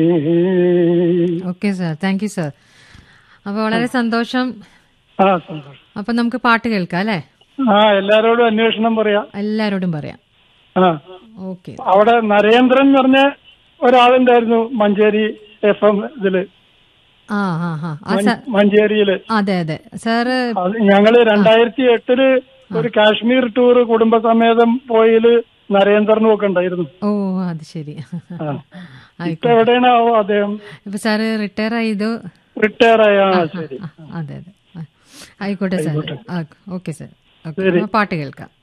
Okay sir thank you sir അപ്പോൾ വളരെ സന്തോഷം ആ സന്തോഷം അപ്പം നമുക്ക് പാട്ട് കേൾക്കാം അല്ലേ ആ എല്ലാരോടും അന്വേഷണം പറയാം എല്ലാവരോടും പറയാം ആ ഓക്കെ അവിടെ നരേന്ദ്രൻ എന്ന് പറഞ്ഞ ഒരാളുണ്ടായിരുന്നു മഞ്ചേരി എഫ് എം ഇതില് ആ ആ ആ ആ സാർ മഞ്ചേരിയില് അതെ അതെ സാറ് അത് ഞങ്ങള് രണ്ടായിരത്തി എട്ടില് ഒരു കാശ്മീർ ടൂർ കുടുംബസമേതം പോയില് നരേന്ദ്രനും ഒക്കെ ഉണ്ടായിരുന്നു ഓ അത് ശരി ഇപ്പൊ ആയിക്കോട്ടെ എവിടെയാണാവോ അദ്ദേഹം ഇപ്പൊ സാറ് റിട്ടയർ ചെയ്തു റിട്ടയർ ആയ ആ, ശരി ആ, അതെ അതെ ആ. ആയിക്കോട്ടെ സാർ ഓക്കെ സാർ ഓക്കെ പാട്ട് കേൾക്കാം